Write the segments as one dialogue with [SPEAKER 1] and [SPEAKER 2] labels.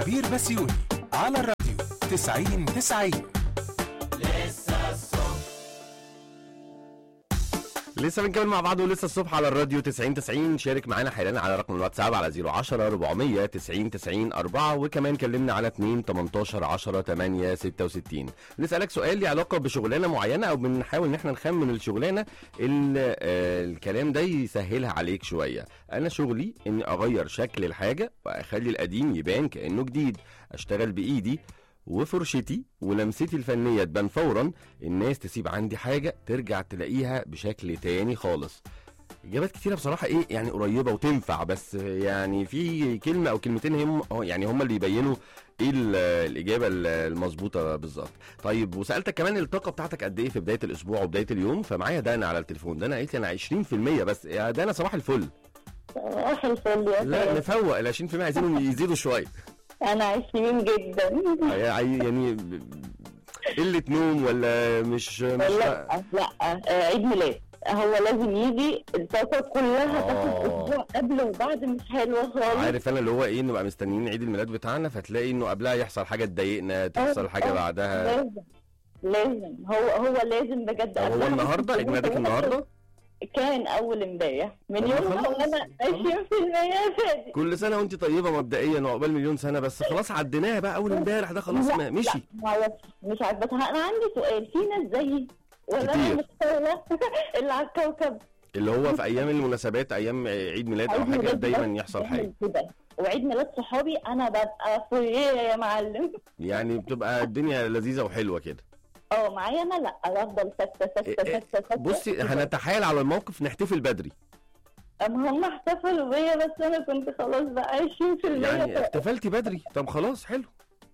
[SPEAKER 1] عبير بسيوني على الراديو 90 90
[SPEAKER 2] لسه بنكمل مع بعض ولسه الصبح على الراديو 90 90 شارك معانا حالا على رقم الواتساب على 010 400 90 90 4 وكمان كلمنا على 2 18 10 8 66 نسألك سؤال ليه علاقة بشغلانة معينة أو بنحاول إن احنا نخمن الشغلانة اللي آه الكلام ده يسهلها عليك شوية أنا شغلي إني أغير شكل الحاجة وأخلي القديم يبان كأنه جديد أشتغل بإيدي وفرشتي ولمستي الفنية تبان فورا الناس تسيب عندي حاجة ترجع تلاقيها بشكل تاني خالص اجابات كتيره بصراحه ايه يعني قريبه وتنفع بس يعني في كلمه او كلمتين هم هو- يعني هم اللي يبينوا ايه ال- الاجابه ال- المظبوطه بالظبط طيب وسالتك كمان الطاقه بتاعتك قد ايه في بدايه الاسبوع وبدايه اليوم فمعايا دانا على التليفون دانا قالت لي انا 20% بس يا دانا صباح الفل
[SPEAKER 3] صباح الفل يا
[SPEAKER 2] لا
[SPEAKER 3] فندم.
[SPEAKER 2] نفوق ال 20% عايزينهم يزيدوا شويه
[SPEAKER 3] انا عشرين جدا
[SPEAKER 2] يعني قله نوم ولا مش مش
[SPEAKER 3] لا لا آه، عيد ميلاد هو لازم يجي الطاقه كلها
[SPEAKER 2] آه.
[SPEAKER 3] تاخد اسبوع قبل وبعد مش حلوه خالص
[SPEAKER 2] عارف انا اللي هو ايه نبقى مستنيين عيد الميلاد بتاعنا فتلاقي انه قبلها يحصل حاجه تضايقنا تحصل حاجه
[SPEAKER 3] آه،
[SPEAKER 2] بعدها
[SPEAKER 3] لازم لازم هو هو لازم بجد
[SPEAKER 2] طب هو
[SPEAKER 3] قبلها
[SPEAKER 2] النهارده عيد ميلادك النهارده
[SPEAKER 3] كان اول امبارح من
[SPEAKER 2] طب ما
[SPEAKER 3] يوم
[SPEAKER 2] خلاص،
[SPEAKER 3] وانا 20% فادي
[SPEAKER 2] كل سنه وانت طيبه مبدئيا وعقبال مليون سنه بس خلاص عديناها بقى اول امبارح ده خلاص ما مشي
[SPEAKER 3] لا معرفش مش عاجبتها انا عندي سؤال في ناس زيي ولا
[SPEAKER 2] كتير.
[SPEAKER 3] انا مش سهله اللي على الكوكب
[SPEAKER 2] اللي هو في ايام المناسبات ايام عيد ميلاد او
[SPEAKER 3] عيد
[SPEAKER 2] حاجه
[SPEAKER 3] ميلاد
[SPEAKER 2] دايما
[SPEAKER 3] بس
[SPEAKER 2] يحصل
[SPEAKER 3] بعمل
[SPEAKER 2] حاجه
[SPEAKER 3] كده وعيد ميلاد صحابي انا ببقى فوقيه يا معلم
[SPEAKER 2] يعني بتبقى الدنيا لذيذه وحلوه كده
[SPEAKER 3] اه معايا انا لا افضل ساكته ساكته
[SPEAKER 2] إيه،
[SPEAKER 3] ساكته ساكته
[SPEAKER 2] بصي هنتحايل على الموقف نحتفل بدري
[SPEAKER 3] اما هم احتفلوا بيا بس انا كنت خلاص بقى 20%
[SPEAKER 2] يعني
[SPEAKER 3] ف-
[SPEAKER 2] احتفلتي بدري طب خلاص حلو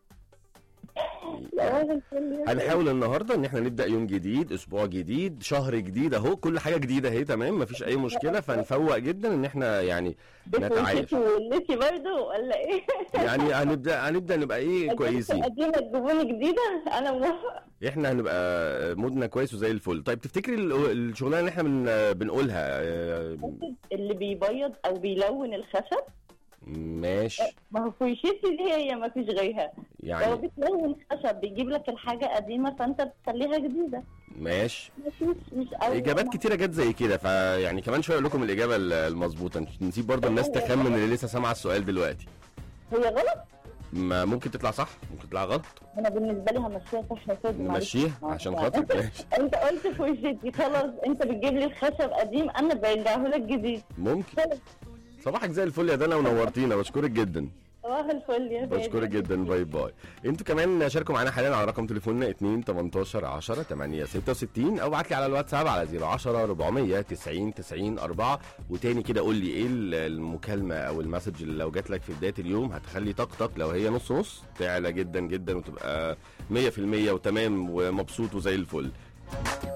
[SPEAKER 3] يا راجل كل يوم.
[SPEAKER 2] هنحاول النهارده ان احنا نبدا يوم جديد اسبوع جديد شهر جديد اهو كل حاجه جديده اهي تمام مفيش اي مشكله فنفوق جدا ان احنا يعني نتعايش
[SPEAKER 3] بفلوسي ولسي برضه ولا ايه؟
[SPEAKER 2] يعني هنبدا هنبدا نبقى ايه كويسين
[SPEAKER 3] قديمه تجيبوني جديده انا موافقه
[SPEAKER 2] احنا هنبقى مودنا كويس وزي الفل طيب تفتكري ال- الشغلانه اللي احنا بن بنقولها آه،
[SPEAKER 3] اللي بيبيض او بيلون الخشب
[SPEAKER 2] ماشي
[SPEAKER 3] ما هو فويشتي دي هي ما فيش غيرها لو
[SPEAKER 2] يعني
[SPEAKER 3] بتلون خشب بيجيب لك الحاجه قديمه فانت بتخليها جديده
[SPEAKER 2] ماشي
[SPEAKER 3] ما فيش مش أول
[SPEAKER 2] اجابات كتيره جت زي كده فيعني كمان شويه اقول لكم الاجابه ال- المظبوطه نسيب برضه الناس تخمن اللي لسه سامعه السؤال دلوقتي
[SPEAKER 3] هي غلط
[SPEAKER 2] ما ممكن تطلع صح ممكن تطلع غلط
[SPEAKER 3] انا بالنسبه لي همشيها صح يا سيدي معلش.
[SPEAKER 2] نمشيها عشان خاطرك ماشي
[SPEAKER 3] انت قلت في وشتي خلاص انت بتجيب لي الخشب قديم انا برجعه لك جديد
[SPEAKER 2] ممكن
[SPEAKER 3] خلاص
[SPEAKER 2] صباحك زي الفل يا دنا ونورتينا بشكرك جدا
[SPEAKER 3] صباح الفل يا سيدي
[SPEAKER 2] بشكرك جدا باي باي انتوا كمان شاركوا معانا حاليا على رقم تليفوننا 2 18 10 8 66 او ابعت لي على الواتساب على 010 400 90 90 4 وتاني كده قول لي ايه ال- المكالمه او المسج اللي لو جات لك في بدايه اليوم هتخلي طاقتك لو هي نص نص تعلى جدا جدا وتبقى 100% وتمام ومبسوط وزي الفل